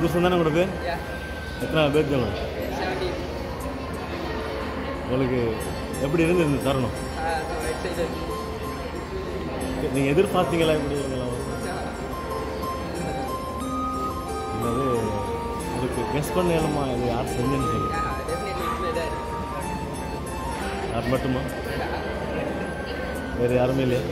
அதிர்ஷ்டம் தானே உங்களோட பேர் Yeah. எத்தனை பேர் உங்களுக்கு 17. உங்களுக்கு எப்படி இருந்தது இந்த தருணம் Uh, so excited. நீங்கள் எதிர்பார்த்தீங்களா இப்படி இருக்கலாம் என்னது அதுக்கு கெஸ் பண்ண இயலுமா இது யார் செஞ்சேன்னு சொல்லி Yeah, definitely it's my dad. யார் மட்டுமா வேறு யாருமே இல்லையா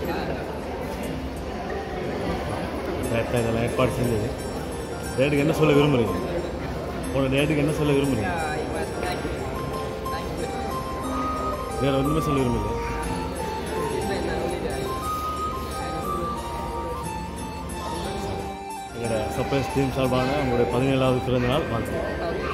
கரெக்டாக இதெல்லாம் ஏற்பாடு செஞ்சது டேட்டுக்கு என்ன சொல்ல விரும்புறீங்க உங்களோட டேட்டுக்கு என்ன சொல்ல விரும்புறீங்க Yeah, he was thank you. Thank you. வேறு ஒன்றுமே சொல்ல விரும்புங்க He's my only dad. எங்களோட சர்ப்ரைஸ் டீம் சார்பான உங்களுடைய பதினேழாவது பிறந்த நாள் வாழ்த்து Okay.